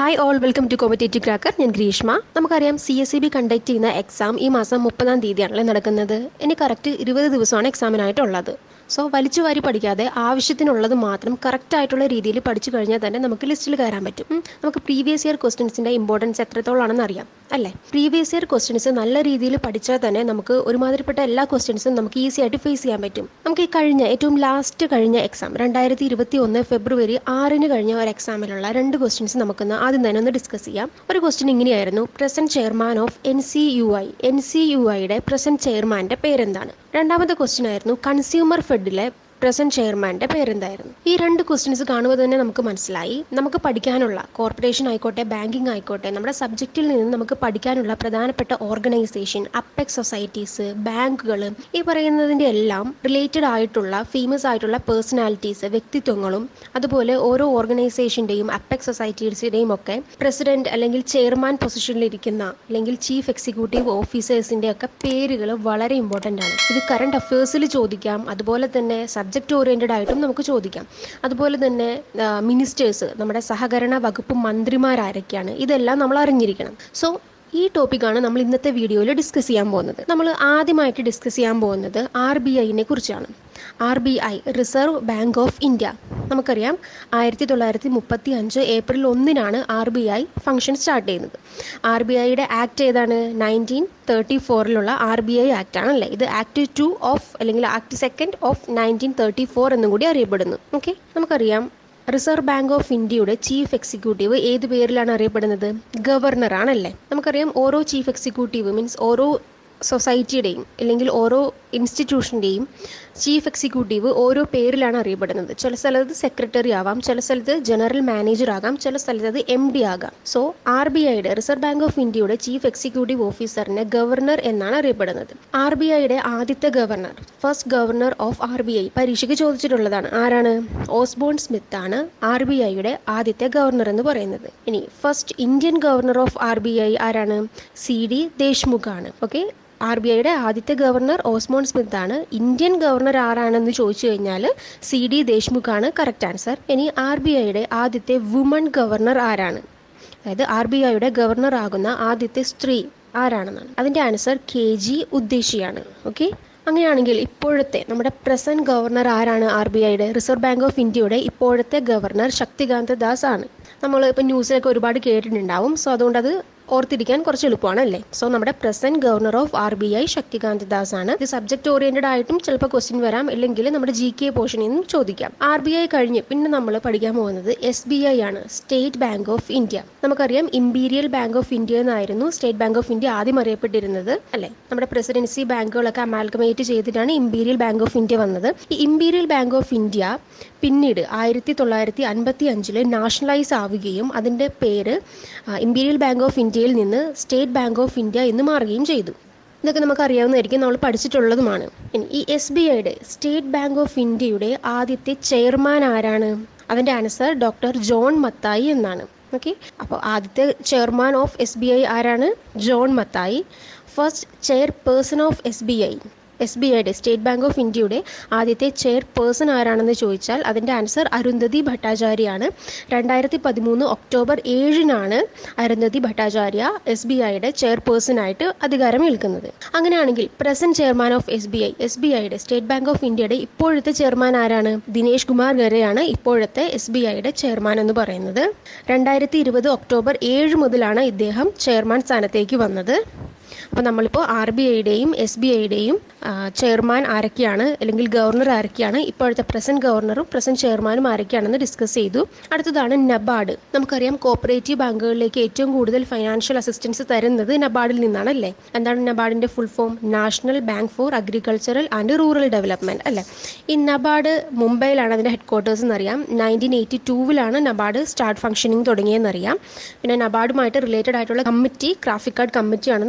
Hi all welcome to competitive cracker ഞാൻ ഗ്രീഷ്മ നമുക്കറിയാം C S C B conduct ചെയ്യുന്ന exam ഈ മാസം മുപ്പതാം തീയതിയാണല്ലേ നടക്കുന്നത് ഇനി കറക്റ്റ് ഇരുപത് ദിവസമാണ് എക്സാമിനായിട്ടുള്ളത് സോ വലിച്ചു വാരി പഠിക്കാതെ ആവശ്യത്തിനുള്ളത് മാത്രം കറക്റ്റ് ആയിട്ടുള്ള രീതിയിൽ പഠിച്ചു കഴിഞ്ഞാൽ തന്നെ നമുക്ക് ലിസ്റ്റിൽ കയറാൻ പറ്റും ഉം. നമുക്ക് പ്രീവിയസ് ഇയർ ക്വസ്റ്റ്യൻസിൻ്റെ ഇമ്പോർട്ടൻസ് എത്രത്തോളാണെന്ന് അറിയാം അല്ലേ പ്രീവിയസ് ഇയർ ക്വസ്റ്റ്യൻസ് നല്ല രീതിയിൽ പഠിച്ചാൽ തന്നെ നമുക്ക് ഒരുമാതിരിപ്പെട്ട എല്ലാ ക്വസ്റ്റ്യൻസും നമുക്ക് ഈസി ആയിട്ട് ഫേസ് ചെയ്യാൻ പറ്റും നമുക്ക് ഈ കഴിഞ്ഞ ഏറ്റവും ലാസ്റ്റ് കഴിഞ്ഞ എക്സാം രണ്ടായിരത്തി ഇരുപത്തി ഒന്ന് ഫെബ്രുവരി ആറിന് കഴിഞ്ഞ ഒരു എക്സാമിലുള്ള രണ്ട് ക്വസ്റ്റ്യൻസ് നമുക്കൊന്ന് ആദ്യം തന്നെ ഒന്ന് ഡിസ്കസ് ചെയ്യാം ഒരു ക്വസ്റ്റ്യൻ ഇങ്ങനെയായിരുന്നു present chairman of N C U I N C U ഐയുടെ പ്രസന്റ് ചെയർമാന്റെ പേരെന്താണ് രണ്ടാമത്തെ ക്വസ്റ്റ്യൻ ആയിരുന്നു കൺസ്യൂമർ ഫെഡിലെ പ്രസന്റ് ചെയർമാന്റെ പേരെന്തായിരുന്നു ഈ രണ്ട് ക്വസ്റ്റ്യൻസ് കാണുമ്പോൾ തന്നെ നമുക്ക് മനസ്സിലായി നമുക്ക് പഠിക്കാനുള്ള കോർപ്പറേഷൻ ആയിക്കോട്ടെ ബാങ്കിങ് ആയിക്കോട്ടെ നമ്മുടെ സബ്ജക്റ്റിൽ നിന്ന് നമുക്ക് പഠിക്കാനുള്ള പ്രധാനപ്പെട്ട ഓർഗനൈസേഷൻ അപ്പെക്സ് സൊസൈറ്റീസ് ബാങ്കുകൾ ഈ പറയുന്നതിൻ്റെ എല്ലാം റിലേറ്റഡ് ആയിട്ടുള്ള ഫേമസ് ആയിട്ടുള്ള പേഴ്സണാലിറ്റീസ് വ്യക്തിത്വങ്ങളും അതുപോലെ ഓരോ ഓർഗനൈസേഷൻ്റെയും അപ്പെക്സ് സൊസൈറ്റീസിൻ്റെയും ഒക്കെ പ്രസിഡന്റ് അല്ലെങ്കിൽ ചെയർമാൻ പൊസിഷനിലിരിക്കുന്ന അല്ലെങ്കിൽ ചീഫ് എക്സിക്യൂട്ടീവ് ഓഫീസേഴ്സിൻ്റെ ഒക്കെ പേരുകൾ വളരെ ഇമ്പോർട്ടൻ്റ് ആണ് ഇത് കറണ്ട് അഫയേഴ്സിൽ ചോദിക്കാം അതുപോലെ തന്നെ സബ്ജക്റ്റ് ഓറിയൻറ്റഡ് ആയിട്ടും നമുക്ക് ചോദിക്കാം അതുപോലെ തന്നെ മിനിസ്റ്റേഴ്സ് നമ്മുടെ സഹകരണ വകുപ്പ് മന്ത്രിമാരാരൊക്കെയാണ് ഇതെല്ലാം നമ്മൾ അറിഞ്ഞിരിക്കണം സോ ഈ ടോപ്പിക്കാണ് നമ്മൾ ഇന്നത്തെ വീഡിയോയിൽ ഡിസ്കസ് ചെയ്യാൻ പോകുന്നത് നമ്മൾ ആദ്യമായിട്ട് ഡിസ്കസ് ചെയ്യാൻ പോകുന്നത് ആർ ബി ഐനെ കുറിച്ചാണ് R B I Reserve bank of India നമുക്കറിയാം ആയിരത്തി തൊള്ളായിരത്തി മുപ്പത്തി അഞ്ച് ഏപ്രിൽ ഒന്നിനാണ് R B I function start ചെയ്യുന്നത് ആർ ബി ഐയുടെ ആക്ട് ഏതാണ് നയൻറ്റീൻ തേർട്ടി ഫോറിലുള്ള ആർ ബി ഐ ആക്ട് ആണല്ലേ ഇത് ആക്ട് ടു ഓഫ് അല്ലെങ്കിൽ act second of nineteen thirty four എന്നും കൂടി അറിയപ്പെടുന്നു ഓക്കെ നമുക്കറിയാം റിസർവ് ബാങ്ക് ഓഫ് ഇന്ത്യയുടെ ചീഫ് എക്സിക്യൂട്ടീവ് ഏത് പേരിലാണ് അറിയപ്പെടുന്നത് ഗവർണർ ആണല്ലേ നമുക്കറിയാം ഓരോ ചീഫ് എക്സിക്യൂട്ടീവ് മീൻസ് ഓരോ സൊസൈറ്റിയുടെയും അല്ലെങ്കിൽ ഓരോ ഇൻസ്റ്റിറ്റ്യൂഷൻ്റെയും ചീഫ് എക്സിക്യൂട്ടീവ് ഓരോ പേരിലാണ് അറിയപ്പെടുന്നത് ചില സ്ഥലത്ത് സെക്രട്ടറി ആവാം ചില സ്ഥലത്ത് ജനറൽ മാനേജർ ആകാം ചില സ്ഥലത്ത് എം ഡി ആകാം സോ ആർ ബി ഐയുടെ റിസർവ് ബാങ്ക് ഓഫ് ഇന്ത്യയുടെ ചീഫ് എക്സിക്യൂട്ടീവ് ഓഫീസറിനെ ഗവർണർ എന്നാണ് അറിയപ്പെടുന്നത് ആർ ബി ഐയുടെ ആദ്യത്തെ governor first governor of R B I പരീക്ഷയ്ക്ക് ചോദിച്ചിട്ടുള്ളതാണ് ആരാണ് ഓസ്ബോൺ സ്മിത്ത് ആണ് ആർ ബി ഐയുടെ ആദ്യത്തെ ഗവർണർ എന്ന് പറയുന്നത് ഇനി first Indian governor of R B I ആരാണ് സി ഡി ദേശ്മുഖ് ആണ് ഓക്കെ ആർ ബി ഐയുടെ ആദ്യത്തെ ഗവർണർ ഓസ്മോൺ സ്മിത്ത് ആണ് ഇന്ത്യൻ ഗവർണർ ആരാണെന്ന് ചോദിച്ചു കഴിഞ്ഞാൽ സി ഡി ദേശ്മുഖ് ആണ് കറക്റ്റ് ആൻസർ ഇനി ആർ ബി ഐയുടെ ആദ്യത്തെ വുമൺ ഗവർണർ ആരാണ് അതായത് ആർ ബി ഐയുടെ ഗവർണർ ആകുന്ന ആദ്യത്തെ സ്ത്രീ ആരാണെന്നാണ് അതിൻ്റെ ആൻസർ കെ ജി ഉദ്ദേശിയാണ് ഓക്കെ അങ്ങനെയാണെങ്കിൽ ഇപ്പോഴത്തെ നമ്മുടെ പ്രസന്റ് ഗവർണർ ആരാണ് ആർ ബി ഐയുടെ റിസർവ് ബാങ്ക് ഓഫ് ഇന്ത്യയുടെ ഇപ്പോഴത്തെ ഗവർണർ ശക്തികാന്ത ദാസ് ആണ് നമ്മൾ ഇപ്പോൾ ന്യൂസിലൊക്കെ ഒരുപാട് കേട്ടിട്ടുണ്ടാവും സോ അതുകൊണ്ട് അത് ഓർത്തിരിക്കാൻ കുറച്ച് എളുപ്പമാണ് അല്ലേ സോ നമ്മുടെ present governor of R B I Shaktikanta Das ആണ് ഇത് സബ്ജക്ട് ഓറിയന്റഡ് ആയിട്ടും ചിലപ്പോൾ ക്വസ്റ്റ്യൻ വരാം അല്ലെങ്കിൽ നമ്മുടെ ജി കെ പോർഷനിൽ നിന്നും ചോദിക്കാം ആർ ബി ഐ കഴിഞ്ഞ് പിന്നെ നമ്മൾ പഠിക്കാൻ പോകുന്നത് എസ് ബി ഐ ആണ് സ്റ്റേറ്റ് ബാങ്ക് ഓഫ് ഇന്ത്യ നമുക്കറിയാം ഇമ്പീരിയൽ ബാങ്ക് ഓഫ് ഇന്ത്യ എന്നായിരുന്നു സ്റ്റേറ്റ് ബാങ്ക് ഓഫ് ഇന്ത്യ ആദ്യം അറിയപ്പെട്ടിരുന്നത് അല്ലേ നമ്മുടെ പ്രസിഡൻസി ബാങ്കുകളൊക്കെ അമാൽഗമേറ്റ് ചെയ്തിട്ടാണ് ഇമ്പീരിയൽ ബാങ്ക് ഓഫ് ഇന്ത്യ വന്നത് ഈ ഇമ്പീരിയൽ ബാങ്ക് ഓഫ് ഇന്ത്യ പിന്നീട് ആയിരത്തി തൊള്ളായിരത്തി അൻപത്തി അഞ്ചില് നാഷണലൈസ് ആവുകയും അതിൻ്റെ പേര് ഇമ്പീരിയൽ ബാങ്ക് ഓഫ് ഇന്ത്യയിൽ നിന്ന് സ്റ്റേറ്റ് ബാങ്ക് ഓഫ് ഇന്ത്യ എന്ന് മാറുകയും ചെയ്തു ഇതൊക്കെ നമുക്ക് അറിയാവുന്നതായിരിക്കും നമ്മൾ പഠിച്ചിട്ടുള്ളതുമാണ് ഇനി ഈ എസ് ബി ഐയുടെ സ്റ്റേറ്റ് ബാങ്ക് ഓഫ് ഇന്ത്യയുടെ ആദ്യത്തെ ചെയർമാൻ ആരാണ് അതിൻ്റെ ആൻസർ ഡോക്ടർ ജോൺ മത്തായി എന്നാണ് ഓക്കെ അപ്പോൾ ആദ്യത്തെ chairman of S B I ആരാണ് John Mathai first chairperson of S B I S B ഐയുടെ സ്റ്റേറ്റ് ബാങ്ക് ഓഫ് ഇന്ത്യയുടെ ആദ്യത്തെ ചെയർ പേഴ്സൺ ആരാണെന്ന് ചോദിച്ചാൽ അതിൻ്റെ ആൻസർ അരുന്ധതി ഭട്ടാചാര്യയാണ് രണ്ടായിരത്തി പതിമൂന്ന് ഒക്ടോബർ ഏഴിനാണ് അരുന്ധതി ഭട്ടാചാര്യ എസ് ബി ഐയുടെ ചെയർ പേഴ്സൺ ആയിട്ട് അധികാരം ഏൽക്കുന്നത് അങ്ങനെയാണെങ്കിൽ present chairman of S B I S B ഐയുടെ സ്റ്റേറ്റ് ബാങ്ക് ഓഫ് ഇന്ത്യയുടെ ഇപ്പോഴത്തെ ചെയർമാൻ ആരാണ് ദിനേഷ് കുമാർ ഗരെയാണ് ഇപ്പോഴത്തെ എസ് ബി ഐയുടെ ചെയർമാൻ എന്ന് പറയുന്നത് രണ്ടായിരത്തി ഇരുപത് ഒക്ടോബർ ഏഴ് മുതലാണ് ഇദ്ദേഹം ചെയർമാൻ സ്ഥാനത്തേക്ക് വന്നത് അപ്പോൾ നമ്മളിപ്പോൾ ആർ ബി ഐയുടെയും എസ് ബി ഐയുടെയും ചെയർമാൻ ആരൊക്കെയാണ് അല്ലെങ്കിൽ ഗവർണർ ആരൊക്കെയാണ് ഇപ്പോഴത്തെ പ്രസന്റ് ഗവർണറും പ്രസന്റ് ചെയർമാനും ആരൊക്കെയാണെന്ന് ഡിസ്കസ് ചെയ്തു അടുത്തതാണ് നബാർഡ് നമുക്കറിയാം കോപ്പറേറ്റീവ് ബാങ്കുകളിലേക്ക് ഏറ്റവും കൂടുതൽ ഫൈനാൻഷ്യൽ അസിസ്റ്റൻസ് തരുന്നത് നബാർഡിൽ നിന്നാണ് അല്ലേ എന്താണ് നബാർഡിൻ്റെ full form national bank for agricultural and rural development അല്ലേ ഈ നബാർഡ് മുംബൈയിലാണ് അതിൻ്റെ ഹെഡ് ക്വാർട്ടേഴ്സ് എന്നറിയാം നയൻറ്റീൻ എയ്റ്റി ടൂവിലാണ് നബാർഡ് സ്റ്റാർട്ട് ഫംഗ്ഷനിങ് തുടങ്ങിയെന്നറിയാം പിന്നെ നബാർഡുമായിട്ട് റിലേറ്റഡ് ആയിട്ടുള്ള കമ്മിറ്റി ക്രാഫിക് കാർഡ് കമ്മിറ്റി ആണെന്ന് നമുക്കറിയാം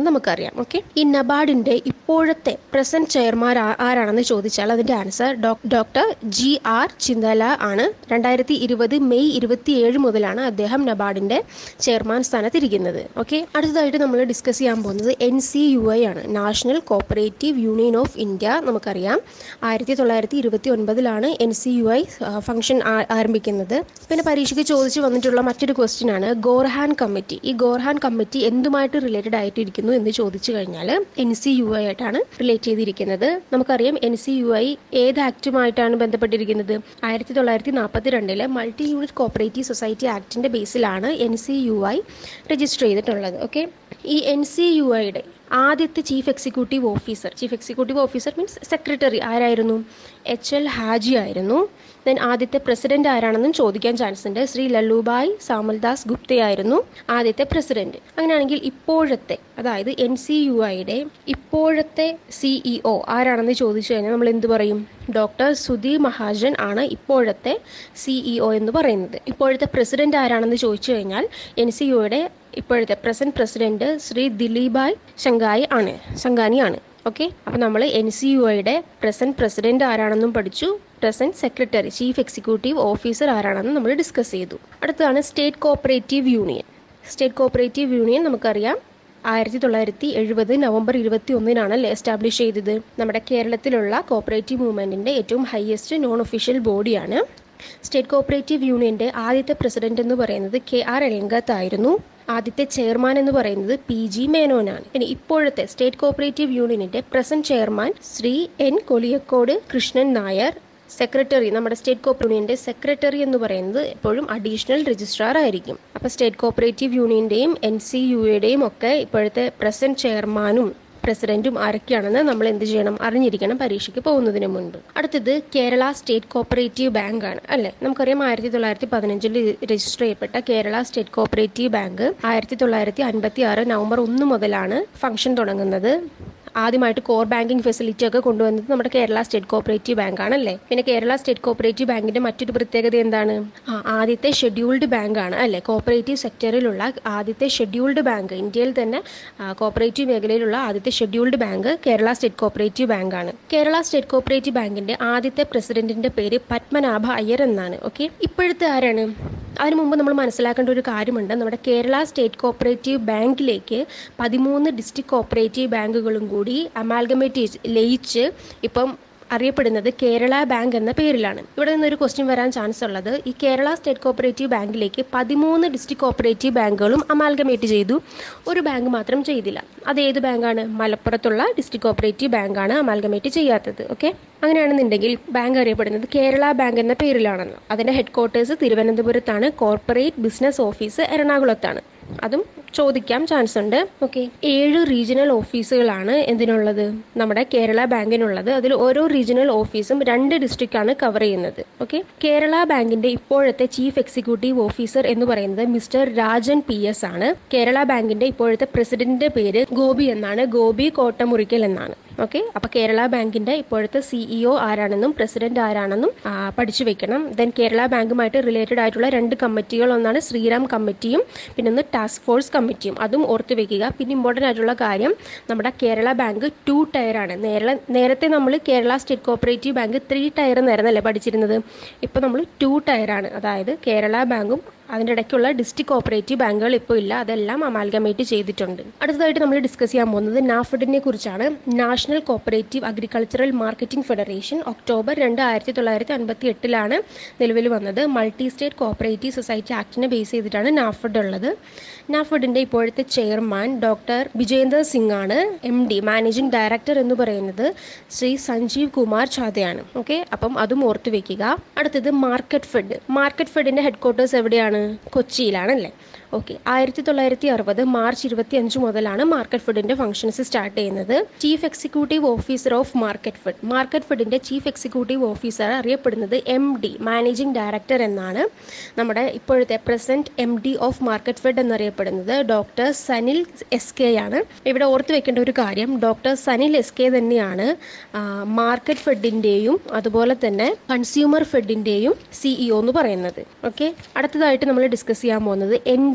നമുക്കറിയാം ഓക്കെ ഈ നബാർഡിന്റെ ഇപ്പോഴത്തെ പ്രസന്റ് ചെയർമാൻ ആരാണെന്ന് ചോദിച്ചാൽ അതിന്റെ answer doctor G R Chintala ആണ് രണ്ടായിരത്തി ഇരുപത് മെയ് ഇരുപത്തിയേഴ് മുതലാണ് അദ്ദേഹം നബാർഡിന്റെ ചെയർമാൻ സ്ഥാനത്തിരിക്കുന്നത് ഓക്കെ അടുത്തതായിട്ട് നമ്മൾ ഡിസ്കസ് ചെയ്യാൻ പോകുന്നത് എൻ സി യു ഐ ആണ് national cooperative union of India നമുക്കറിയാം ആയിരത്തി തൊള്ളായിരത്തി ഇരുപത്തി ഒൻപതിലാണ് N C U I function ആരംഭിക്കുന്നത് പിന്നെ പരീക്ഷയ്ക്ക് ചോദിച്ചു വന്നിട്ടുള്ള മറ്റൊരു ക്വസ്റ്റ്യൻ ആണ് ഗോർഹാൻ കമ്മിറ്റി ഈ ഗോർഹാൻ കമ്മിറ്റി എന്തുമായിട്ട് റിലേറ്റഡ് ആയിട്ടിരിക്കുന്നു എന്ന് ചോദിച്ചു കഴിഞ്ഞാൽ എൻ സി യു ഐ ആയിട്ടാണ് റിലേറ്റ് ചെയ്തിരിക്കുന്നത് നമുക്കറിയാം എൻ സി യു ഐ ഏത് ആക്റ്റുമായിട്ടാണ് ബന്ധപ്പെട്ടിരിക്കുന്നത് ആയിരത്തി തൊള്ളായിരത്തി നാൽപ്പത്തി രണ്ടിലെ മൾട്ടി യൂണിറ്റ് കോപ്പറേറ്റീവ് സൊസൈറ്റി ആക്ടിന്റെ ബേസിലാണ് N C U I register ചെയ്തിട്ടുള്ളത് ഓക്കെ ഈ എൻ സി യു ഐയുടെ ആദ്യത്തെ chief executive officer chief executive officer means secretary ആരായിരുന്നു എച്ച് എൽ ഹാജി ആയിരുന്നു ദെൻ ആദ്യത്തെ പ്രസിഡന്റ് ആരാണെന്നും ചോദിക്കാൻ ചാൻസ് ഉണ്ട് ശ്രീ ലല്ലുബായ് സാമൽദാസ് ഗുപ്തയായിരുന്നു ആദ്യത്തെ പ്രസിഡന്റ് അങ്ങനെയാണെങ്കിൽ ഇപ്പോഴത്തെ അതായത് എൻ സി യു ഐയുടെ ഇപ്പോഴത്തെ സിഇഒ ആരാണെന്ന് ചോദിച്ചു കഴിഞ്ഞാൽ നമ്മൾ എന്ത് പറയും ഡോക്ടർ സുധീർ മഹാജൻ ആണ് ഇപ്പോഴത്തെ സിഇഒ എന്ന് പറയുന്നത് ഇപ്പോഴത്തെ പ്രസിഡന്റ് ആരാണെന്ന് ചോദിച്ചു കഴിഞ്ഞാൽ എൻ സി യുയുടെ ഇപ്പോഴത്തെ പ്രസന്റ് പ്രസിഡന്റ് ശ്രീ ദിലീബായ് ശങ്കായി ആണ് ശങ്കാനി ആണ് ഓക്കെ അപ്പോൾ നമ്മൾ എൻ സി യു ഐയുടെ പ്രസന്റ് പ്രസിഡന്റ് ആരാണെന്നും പഠിച്ചു present secretary chief executive officer ആരാണെന്നും നമ്മൾ ഡിസ്കസ് ചെയ്തു അടുത്തതാണ് state cooperative union state cooperative union നമുക്കറിയാം ആയിരത്തി തൊള്ളായിരത്തി എഴുപത് നവംബർ ഇരുപത്തി ഒന്നിനാണ് എസ്റ്റാബ്ലിഷ് ചെയ്തത് നമ്മുടെ കേരളത്തിലുള്ള കോപ്പറേറ്റീവ് മൂവ്മെന്റിന്റെ ഏറ്റവും ഹയസ്റ്റ് നോൺ ഒഫീഷ്യൽ ബോഡിയാണ് സ്റ്റേറ്റ് കോപ്പറേറ്റീവ് യൂണിയന്റെ ആദ്യത്തെ പ്രസിഡന്റ് എന്ന് പറയുന്നത് കെ ആർ എലങ്കത്ത് ആയിരുന്നു ആദ്യത്തെ ചെയർമാൻ എന്ന് പറയുന്നത് പി ജി മേനോനാണ് ഇനി ഇപ്പോഴത്തെ സ്റ്റേറ്റ് കോപ്പറേറ്റീവ് യൂണിയനിന്റെ present chairman Shri N Koliyakode Krishnan Nair secretary നമ്മുടെ സ്റ്റേറ്റ് കോപ്പറേറ്റീവ് യൂണിയന്റെ സെക്രട്ടറി എന്ന് പറയുന്നത് എപ്പോഴും അഡീഷണൽ രജിസ്ട്രാർ ആയിരിക്കും അപ്പോൾ സ്റ്റേറ്റ് കോപ്പറേറ്റീവ് യൂണിയന്റെയും എൻ സി യുയുടെയും ഒക്കെ ഇപ്പോഴത്തെ പ്രസന്റ് ചെയർമാനും പ്രസിഡന്റും ആരൊക്കെയാണെന്ന് നമ്മൾ എന്ത് ചെയ്യണം അറിഞ്ഞിരിക്കണം പരീക്ഷയ്ക്ക് പോകുന്നതിന് മുൻപ് അടുത്തത് കേരള സ്റ്റേറ്റ് കോപ്പറേറ്റീവ് ബാങ്ക് ആണ് അല്ലെ നമുക്കറിയാം ആയിരത്തി തൊള്ളായിരത്തി പതിനഞ്ചിൽ രജിസ്റ്റർ ചെയ്യപ്പെട്ട കേരള സ്റ്റേറ്റ് കോപ്പറേറ്റീവ് ബാങ്ക് ആയിരത്തി തൊള്ളായിരത്തി അൻപത്തി ആറ് നവംബർ ഒന്ന് മുതലാണ് ഫംഗ്ഷൻ തുടങ്ങുന്നത് ആദ്യമായിട്ട് കോർ ബാങ്കിങ് ഫെസിലിറ്റി ഒക്കെ കൊണ്ടുവന്നത് നമ്മുടെ കേരള സ്റ്റേറ്റ് കോപ്പറേറ്റീവ് ബാങ്ക് ആണല്ലേ പിന്നെ കേരള സ്റ്റേറ്റ് കോപ്പറേറ്റീവ് ബാങ്കിന്റെ മറ്റൊരു പ്രത്യേകത എന്താണ് ആ, ആദ്യത്തെ ഷെഡ്യൂൾഡ് ബാങ്ക് ആണ് അല്ലെ കോപ്പറേറ്റീവ് സെക്ടറിലുള്ള ആദ്യത്തെ ഷെഡ്യൂൾഡ് ബാങ്ക് ഇന്ത്യയിൽ തന്നെ ആ, കോപ്പറേറ്റീവ് മേഖലയിലുള്ള ആദ്യത്തെ scheduled bank Kerala state cooperative bank ആണ് കേരള സ്റ്റേറ്റ് കോപ്പറേറ്റീവ് ബാങ്കിന്റെ ആദ്യത്തെ പ്രസിഡന്റിന്റെ പേര് പത്മനാഭ അയ്യർ എന്നാണ് ഓക്കെ ഇപ്പോഴത്തെ ആരാണ് അതിനു മുമ്പ് നമ്മൾ മനസ്സിലാക്കേണ്ട ഒരു കാര്യമുണ്ട് നമ്മുടെ കേരള സ്റ്റേറ്റ് കോപ്പറേറ്റീവ് ബാങ്കിലേക്ക് പതിമൂന്ന് ഡിസ്ട്രിക്ട് കോപ്പറേറ്റീവ് ബാങ്കുകളും കൂടി അമാൽഗമേറ്റ് ലയിച്ച് ഇപ്പം അറിയപ്പെടുന്നത് കേരള ബാങ്ക് എന്ന പേരിലാണ് ഇവിടെ നിന്നൊരു ക്വസ്റ്റ്യൻ വരാൻ ചാൻസ് ഉള്ളത് ഈ കേരള സ്റ്റേറ്റ് കോപ്പറേറ്റീവ് ബാങ്കിലേക്ക് പതിമൂന്ന് ഡിസ്ട്രിക്ട് കോപ്പറേറ്റീവ് ബാങ്കുകളും അമാൽഗമേറ്റ് ചെയ്തു ഒരു ബാങ്ക് മാത്രം ചെയ്തില്ല അത് ഏത് ബാങ്കാണ് മലപ്പുറത്തുള്ള ഡിസ്ട്രിക്ട് കോപ്പറേറ്റീവ് ബാങ്കാണ് അമാൽഗമേറ്റ് ചെയ്യാത്തത് ഓക്കെ അങ്ങനെയാണെന്നുണ്ടെങ്കിൽ ബാങ്ക് അറിയപ്പെടുന്നത് കേരള ബാങ്ക് എന്ന പേരിലാണെന്ന് അതിന്റെ ഹെഡ് ക്വാർട്ടേഴ്സ് തിരുവനന്തപുരത്താണ് കോർപ്പറേറ്റ് ബിസിനസ് ഓഫീസ് എറണാകുളത്താണ് അതും ചോദിക്കാം ചാൻസ് ഉണ്ട് ഓക്കെ ഏഴ് റീജിയണൽ ഓഫീസുകളാണ് എന്തിനുള്ളത് നമ്മുടെ കേരള ബാങ്കിനുള്ളത് അതിൽ ഓരോ റീജിയണൽ ഓഫീസും രണ്ട് district ആണ് കവർ ചെയ്യുന്നത് ഓക്കെ കേരള ബാങ്കിന്റെ ഇപ്പോഴത്തെ ചീഫ് എക്സിക്യൂട്ടീവ് ഓഫീസർ എന്ന് പറയുന്നത് മിസ്റ്റർ രാജൻ പി എസ് ആണ് കേരള ബാങ്കിന്റെ ഇപ്പോഴത്തെ പ്രസിഡന്റിന്റെ പേര് ഗോപി എന്നാണ് ഗോപി കോട്ടമുറിക്കൽ എന്നാണ് ഓക്കെ അപ്പൊ കേരള ബാങ്കിന്റെ ഇപ്പോഴത്തെ സിഇഒ ആരാണെന്നും പ്രസിഡന്റ് ആരാണെന്നും ആ, പഠിച്ചു വെക്കണം ദെൻ കേരള ബാങ്കുമായിട്ട് റിലേറ്റഡ് ആയിട്ടുള്ള രണ്ട് കമ്മിറ്റികൾ ഒന്നാണ് ശ്രീറാം കമ്മിറ്റിയും പിന്നെ ഒന്ന് ടാസ്ക് ഫോഴ്സ് കമ്മിറ്റിയും അതും ഓർത്ത് വെക്കുക പിന്നെ ഇമ്പോർട്ടൻ്റ് ആയിട്ടുള്ള കാര്യം നമ്മുടെ കേരള ബാങ്ക് ടു ടയർ ആണ് നേരള നേരത്തെ നമ്മൾ Kerala state cooperative bank three tier എന്നായിരുന്നല്ലേ പഠിച്ചിരുന്നത് ഇപ്പോൾ നമ്മൾ ടു ടയർ ആണ് അതായത് കേരള ബാങ്കും അതിൻ്റെ ഇടയ്ക്കുള്ള ഡിസ്ട്രിക്ട് കോപ്പറേറ്റീവ് ബാങ്കുകൾ ഇപ്പോൾ ഇല്ല അതെല്ലാം അമാൽഗമേറ്റ് ചെയ്തിട്ടുണ്ട് അടുത്തതായിട്ട് നമ്മൾ ഡിസ്കസ് ചെയ്യാൻ പോകുന്നത് നാഫഡിനെ കുറിച്ചാണ് national cooperative agricultural marketing federation October രണ്ട് ആയിരത്തി തൊള്ളായിരത്തി അൻപത്തി എട്ടിലാണ് നിലവിൽ വന്നത് മൾട്ടി സ്റ്റേറ്റ് കോപ്പറേറ്റീവ് സൊസൈറ്റി ആക്ടിനെ ബേസ് ചെയ്തിട്ടാണ് നാഫഡ് ഉള്ളത് നാഫഡിന്റെ ഇപ്പോഴത്തെ ചെയർമാൻ ഡോക്ടർ വിജേന്ദർ സിംഗ് ആണ് എം ഡി മാനേജിംഗ് ഡയറക്ടർ എന്ന് പറയുന്നത് ശ്രീ സഞ്ജീവ് കുമാർ ചാതയാണ് ഓക്കെ അപ്പം അതും ഓർത്തു വെക്കുക അടുത്തത് മാർക്കറ്റ് ഫെഡ് മാർക്കറ്റ് ഫെഡിന്റെ ഹെഡ് ക്വാർട്ടേഴ്സ് എവിടെയാണ് കൊച്ചിയിലാണ് അല്ലേ ഓക്കെ ആയിരത്തി തൊള്ളായിരത്തി അറുപത് മാർച്ച് ഇരുപത്തി അഞ്ച് മുതലാണ് മാർക്കറ്റ് ഫെഡിന്റെ ഫംഗ്ഷൻസ് സ്റ്റാർട്ട് ചെയ്യുന്നത് chief executive officer of market fed market ഫെഡിന്റെ ചീഫ് എക്സിക്യൂട്ടീവ് ഓഫീസർ അറിയപ്പെടുന്നത് എം ഡി മാനേജിംഗ് ഡയറക്ടർ എന്നാണ് നമ്മുടെ ഇപ്പോഴത്തെ present M D of market fed എന്നറിയപ്പെടുന്നത് ഡോക്ടർ സനിൽ എസ് കെ ആണ് ഇവിടെ ഓർത്ത് വെക്കേണ്ട ഒരു കാര്യം ഡോക്ടർ സനിൽ എസ് കെ തന്നെയാണ് മാർക്കറ്റ് ഫെഡിന്റെയും അതുപോലെ തന്നെ കൺസ്യൂമർ ഫെഡിന്റെയും സിഇഒ എന്ന് പറയുന്നത് ഓക്കെ അടുത്തതായിട്ട് നമ്മൾ ഡിസ്കസ് ചെയ്യാൻ പോകുന്നത് N D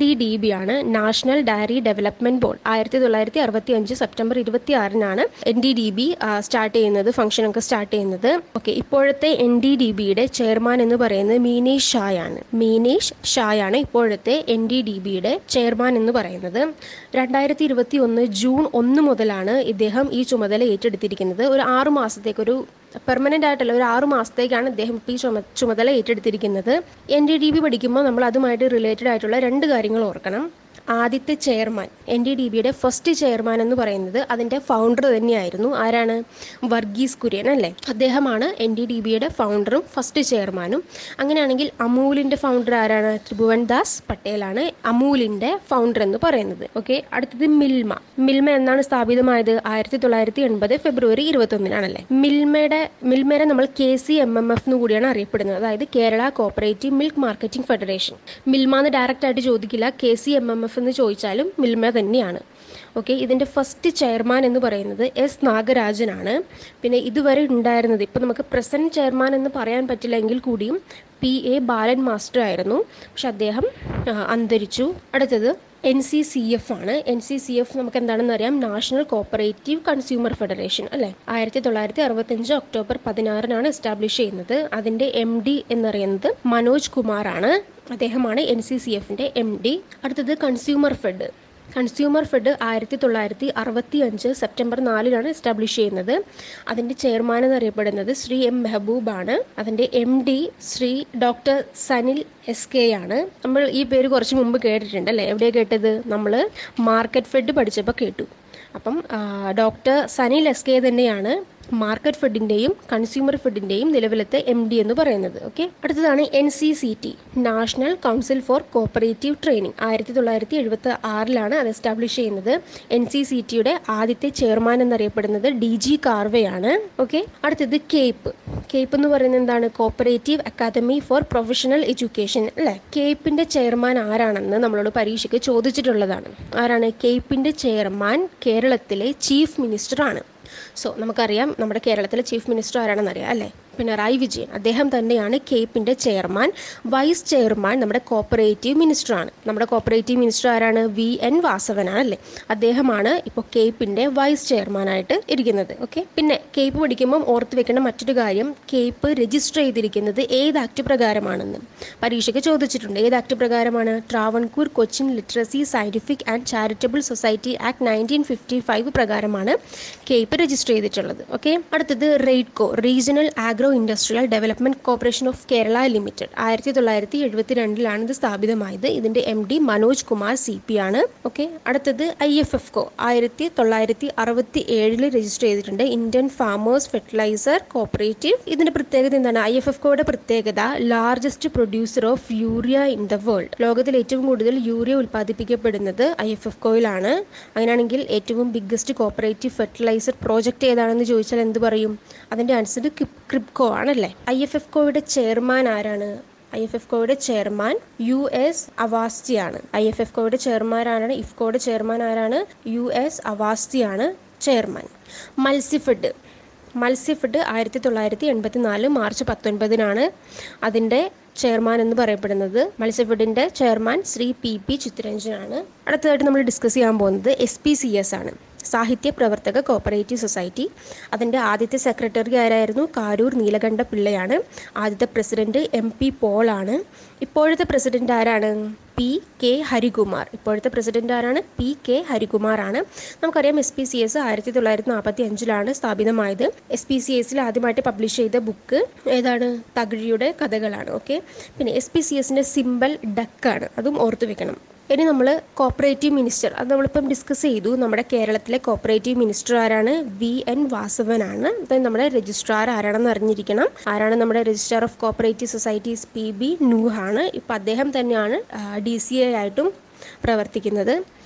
D D B ആണ് നാഷണൽ ഡയറി ഡെവലപ്മെന്റ് ബോർഡ് ആയിരത്തി തൊള്ളായിരത്തി അറുപത്തി അഞ്ച് സെപ്റ്റംബർ ഇരുപത്തി ആറിനാണ് N D D B start ചെയ്യുന്നത് ഫംഗ്ഷനൊക്കെ സ്റ്റാർട്ട് ചെയ്യുന്നത് ഓക്കെ ഇപ്പോഴത്തെ എൻ ഡി ഡി ബിയുടെ ചെയർമാൻ എന്ന് പറയുന്നത് മീനേഷ് ഷായാണ് മീനേഷ് ഷായാണ് ഇപ്പോഴത്തെ എൻ ഡി ഡി ബിയുടെ ചെയർമാൻ എന്ന് പറയുന്നത് രണ്ടായിരത്തി ഇരുപത്തി ഒന്ന് ജൂൺ ഒന്ന് മുതലാണ് ഇദ്ദേഹം ഈ ചുമതല ഏറ്റെടുത്തിരിക്കുന്നത് ഒരു ആറു മാസത്തേക്കൊരു പെർമനൻ്റ് ആയിട്ടുള്ള ഒരു ആറു മാസത്തേക്കാണ് ഇദ്ദേഹം ഇപ്പോൾ ഈ ചുമ ചുമതല ഏറ്റെടുത്തിരിക്കുന്നത് എൻ ഡി ഡി ബി പഠിക്കുമ്പോൾ നമ്മൾ അതുമായിട്ട് റിലേറ്റഡ് ആയിട്ടുള്ള രണ്ട് കാര്യങ്ങൾ ഓർക്കണം ആദ്യത്തെ ചെയർമാൻ എൻ ഡി ഡി ബിയുടെ ഫസ്റ്റ് ചെയർമാൻ എന്ന് പറയുന്നത് അതിൻ്റെ ഫൗണ്ടർ തന്നെയായിരുന്നു ആരാണ് വർഗീസ് കുര്യൻ അല്ലേ അദ്ദേഹമാണ് എൻ ഡി ഡി ബിയുടെ ഫൗണ്ടറും ഫസ്റ്റ് ചെയർമാനും അങ്ങനെയാണെങ്കിൽ അമൂലിൻ്റെ ഫൗണ്ടർ ആരാണ് ത്രിഭുവൻ ദാസ് പട്ടേലാണ് അമൂലിൻ്റെ ഫൗണ്ടർ എന്ന് പറയുന്നത് ഓക്കെ അടുത്തത് മിൽമ മിൽമ എന്നാണ് സ്ഥാപിതമായത് ആയിരത്തി തൊള്ളായിരത്തി എൺപത് ഫെബ്രുവരി ഇരുപത്തൊന്നിനാണല്ലേ മിൽമയുടെ മിൽമയെ നമ്മൾ K C M M F എന്ന് കൂടിയാണ് അറിയപ്പെടുന്നത് അതായത് Kerala cooperative milk marketing federation Milma എന്ന് ഡയറക്റ്റ് ആയിട്ട് ചോദിക്കില്ല K C M M F എന്ന് ചോദിച്ചാലും മിൽമ തന്നെയാണ് ഓക്കെ ഇതിൻ്റെ ഫസ്റ്റ് ചെയർമാൻ എന്ന് പറയുന്നത് എസ് നാഗരാജനാണ് പിന്നെ ഇതുവരെ ഉണ്ടായിരുന്നത് ഇപ്പോൾ നമുക്ക് പ്രസൻറ്റ് ചെയർമാൻ എന്ന് പറയാൻ പറ്റില്ലെങ്കിൽ കൂടിയും പി എ ബാലൻ മാസ്റ്റർ ആയിരുന്നു പക്ഷെ അദ്ദേഹം ആ, അന്തരിച്ചു അടുത്തത് എൻ സി സി എഫ് ആണ് എൻ സി സി എഫ് നമുക്ക് എന്താണെന്ന് അറിയാം നാഷണൽ കോപ്പറേറ്റീവ് കൺസ്യൂമർ ഫെഡറേഷൻ അല്ലേ ആയിരത്തി തൊള്ളായിരത്തി അറുപത്തഞ്ച് ഒക്ടോബർ പതിനാറിനാണ് എസ്റ്റാബ്ലിഷ് ചെയ്യുന്നത് അതിൻ്റെ എം ഡി എന്നറിയുന്നത് മനോജ് കുമാറാണ് അദ്ദേഹമാണ് എൻ സി സി എഫിൻ്റെ എം ഡി അടുത്തത് കൺസ്യൂമർ ഫെഡ് കൺസ്യൂമർ ഫെഡ് ആയിരത്തി തൊള്ളായിരത്തി അറുപത്തി അഞ്ച് സെപ്റ്റംബർ നാലിനാണ് എസ്റ്റാബ്ലിഷ് ചെയ്യുന്നത് അതിൻ്റെ ചെയർമാൻ എന്നറിയപ്പെടുന്നത് ശ്രീ എം മെഹബൂബാണ് അതിൻ്റെ M D Shri doctor Sanil S K ആണ് നമ്മൾ ഈ പേര് കുറച്ച് മുമ്പ് കേട്ടിട്ടുണ്ട് അല്ലേ എവിടെയാണ് കേട്ടത് നമ്മൾ മാർക്കറ്റ് ഫെഡ് പഠിച്ചപ്പോൾ കേട്ടു അപ്പം ഡോക്ടർ സനിൽ എസ് കെ തന്നെയാണ് മാർക്കറ്റ് ഫെഡിൻ്റെയും കൺസ്യൂമർ ഫെഡിൻ്റെയും നിലവിലത്തെ എം ഡി എന്ന് പറയുന്നത് ഓക്കെ അടുത്തതാണ് N C C T national council for cooperative training ആയിരത്തി തൊള്ളായിരത്തി എഴുപത്തി ആറിലാണ് അത് എസ്റ്റാബ്ലിഷ് ചെയ്യുന്നത് എൻ സി സി ടിയുടെ ആദ്യത്തെ ചെയർമാൻ എന്നറിയപ്പെടുന്നത് ഡി ജി കാർവെയാണ് ഓക്കെ അടുത്തത് കേപ്പ് കേപ്പ് എന്ന് പറയുന്നത് എന്താണ് cooperative academy for professional education അല്ലേ കേപ്പിന്റെ ചെയർമാൻ ആരാണെന്ന് നമ്മളോട് പരീക്ഷയ്ക്ക് ചോദിച്ചിട്ടുള്ളതാണ് ആരാണ് കേപ്പിന്റെ ചെയർമാൻ കേരളത്തിലെ ചീഫ് മിനിസ്റ്റർ ആണ് സോ നമുക്കറിയാം നമ്മുടെ കേരളത്തിലെ ചീഫ് മിനിസ്റ്റർ ആരാണെന്നറിയാം അല്ലേ പിണറായി വിജയൻ അദ്ദേഹം തന്നെയാണ് കേപ്പിൻ്റെ ചെയർമാൻ വൈസ് ചെയർമാൻ നമ്മുടെ കോപ്പറേറ്റീവ് മിനിസ്റ്ററാണ് നമ്മുടെ കോപ്പറേറ്റീവ് മിനിസ്റ്റർ ആരാണ് വി എൻ വാസവനാണ് അല്ലേ അദ്ദേഹമാണ് ഇപ്പോൾ കേപ്പിൻ്റെ വൈസ് ചെയർമാനായിട്ട് ഇരിക്കുന്നത് ഓക്കെ പിന്നെ കേപ്പ് പഠിക്കുമ്പം ഓർത്ത് വെക്കേണ്ട മറ്റൊരു കാര്യം കേപ്പ് രജിസ്റ്റർ ചെയ്തിരിക്കുന്നത് ഏത് ആക്ട് പ്രകാരമാണെന്ന് പരീക്ഷയ്ക്ക് ചോദിച്ചിട്ടുണ്ട് ഏത് ആക്ട് പ്രകാരമാണ് Travancore Cochin literacy scientific and charitable society act nineteen fifty five പ്രകാരമാണ് കേപ്പ് രജിസ്റ്റർ ചെയ്തിട്ടുള്ളത് ഓക്കെ അടുത്തത് RAIDCO regional agro industrial development corporation of Kerala limited ആയിരത്തി തൊള്ളായിരത്തി എഴുപത്തി രണ്ടിലാണ് ഇത് സ്ഥാപിതമായത് ഇതിന്റെ M D Manoj Kumar C P ആണ് ഓക്കെ അടുത്തത് ഐ എഫ് എഫ് കോ ആയിരത്തി തൊള്ളായിരത്തി അറുപത്തി ഏഴില് രജിസ്റ്റർ ചെയ്തിട്ടുണ്ട് ഇന്ത്യൻ ഫാമേഴ്സ് ഫെർട്ടിലൈസർ കോപ്പറേറ്റീവ് ഇതിന്റെ പ്രത്യേകത എന്താണ് ഐ എഫ് എഫ് കോയുടെ പ്രത്യേകത largest producer of urea in the world ലോകത്തിൽ ഏറ്റവും കൂടുതൽ യൂറിയ ഉൽപ്പാദിപ്പിക്കപ്പെടുന്നത് ഐ എഫ് എഫ് കോയിലാണ് അങ്ങനെയാണെങ്കിൽ ഏറ്റവും ബിഗ്ഗസ്റ്റ് കോപ്പറേറ്റീവ് ഫെർട്ടിലൈസർ പ്രോജക്റ്റ് ഏതാണെന്ന് ചോദിച്ചാൽ എന്ത് പറയും അതിന്റെ ആൻസർ ക്രിപ്കോ ആണല്ലേ ഐ എഫ് എഫ് കോയുടെ ചെയർമാൻ ആരാണ് ഐ എഫ് എഫ് കോയുടെ ചെയർമാൻ യു എസ് അവാസ്തിയാണ് ഐ എഫ് എഫ് കോയുടെ ചെയർമാൻ ആരാണ് ഇഫ്കോയുടെ ചെയർമാൻ ആരാണ് യു എസ് അവാസ്തിയാണ് ചെയർമാൻ മത്സ്യഫെഡ് മത്സ്യഫെഡ് ആയിരത്തി തൊള്ളായിരത്തി എൺപത്തി നാല് മാർച്ച് പത്തൊൻപതിനാണ് അതിൻ്റെ ചെയർമാൻ എന്ന് പറയപ്പെടുന്നത് മത്സ്യഫെഡിൻ്റെ ചെയർമാൻ ശ്രീ പി പി ചിത്തരഞ്ജനാണ് അടുത്തതായിട്ട് നമ്മൾ ഡിസ്കസ് ചെയ്യാൻ പോകുന്നത് എസ് പി സി എസ് ആണ് സാഹിത്യ പ്രവർത്തക കോപ്പറേറ്റീവ് സൊസൈറ്റി അതിൻ്റെ ആദ്യത്തെ സെക്രട്ടറി ആരായിരുന്നു കാരൂർ നീലകണ്ഠ പിള്ളയാണ് ആദ്യത്തെ പ്രസിഡന്റ് എം പി പോളാണ് ഇപ്പോഴത്തെ പ്രസിഡന്റ് ആരാണ് പി കെ ഹരികുമാർ ഇപ്പോഴത്തെ പ്രസിഡന്റ് ആരാണ് പി കെ ഹരികുമാർ ആണ് നമുക്കറിയാം എസ് പി സി എസ് ആയിരത്തി തൊള്ളായിരത്തി നാൽപ്പത്തി അഞ്ചിലാണ് സ്ഥാപിതമായത് എസ് പി സി എസിൽ ആദ്യമായിട്ട് പബ്ലിഷ് ചെയ്ത ബുക്ക് ഏതാണ് തകഴിയുടെ കഥകളാണ് ഓക്കെ പിന്നെ എസ് പി സി എസിൻ്റെ സിമ്പൽ ഡക്കാണ് അതും ഓർത്തു വെക്കണം ഇനി നമ്മൾ കോപ്പറേറ്റീവ് മിനിസ്റ്റർ അത് നമ്മളിപ്പം ഡിസ്കസ് ചെയ്തു നമ്മുടെ കേരളത്തിലെ കോപ്പറേറ്റീവ് മിനിസ്റ്റർ ആരാണ് വി എൻ വാസവനാണ് അപ്പം നമ്മുടെ രജിസ്ട്രാർ ആരാണെന്ന് അറിഞ്ഞിരിക്കണം ആരാണ് നമ്മുടെ registrar of cooperative societies P B നൂഹാണ് ഇപ്പം അദ്ദേഹം തന്നെയാണ് ഡി സി എ ആയിട്ടും പ്രവർത്തിക്കുന്നത്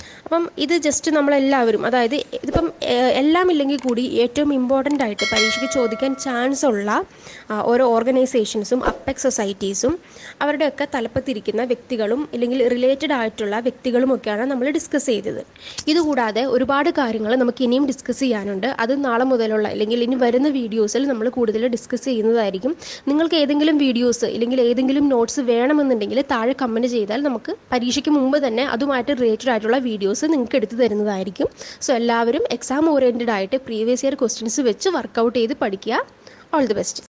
അപ്പം ഇത് ജസ്റ്റ് നമ്മളെല്ലാവരും അതായത് ഇതിപ്പം ഏഹ്, എല്ലാം ഇല്ലെങ്കിൽ കൂടി ഏറ്റവും ഇമ്പോർട്ടൻ്റ് ആയിട്ട് പരീക്ഷയ്ക്ക് ചോദിക്കാൻ ചാൻസ് ഉള്ള ആ, ഓരോ ഓർഗനൈസേഷൻസും അപ്പെക്സ് സൊസൈറ്റീസും അവരുടെയൊക്കെ തലപ്പത്തിരിക്കുന്ന വ്യക്തികളും ഇല്ലെങ്കിൽ റിലേറ്റഡ് ആയിട്ടുള്ള വ്യക്തികളുമൊക്കെയാണ് നമ്മൾ ഡിസ്കസ് ചെയ്തത് ഇതുകൂടാതെ ഒരുപാട് കാര്യങ്ങൾ നമുക്ക് ഇനിയും ഡിസ്കസ് ചെയ്യാനുണ്ട് അത് നാളെ മുതലുള്ള അല്ലെങ്കിൽ ഇനി വരുന്ന വീഡിയോസിൽ നമ്മൾ കൂടുതൽ ഡിസ്കസ് ചെയ്യുന്നതായിരിക്കും നിങ്ങൾക്ക് ഏതെങ്കിലും വീഡിയോസ് ഇല്ലെങ്കിൽ ഏതെങ്കിലും നോട്ട്സ് വേണമെന്നുണ്ടെങ്കിൽ താഴെ കമൻറ്റ് ചെയ്താൽ നമുക്ക് പരീക്ഷയ്ക്ക് മുമ്പ് തന്നെ അതുമായിട്ട് റിലേറ്റഡ് ആയിട്ടുള്ള വീഡിയോസ് നിങ്ങൾക്ക് എടുത്തു തരുന്നതായിരിക്കും സോ എല്ലാവരും എക്സാം ഓറിയൻറ്റഡ് ആയിട്ട് പ്രീവിയസ് ഇയർ ക്വസ്റ്റ്യൻസ് വെച്ച് വർക്കൗട്ട് ചെയ്ത് പഠിക്കുക ഓൾ ദി ബെസ്റ്റ്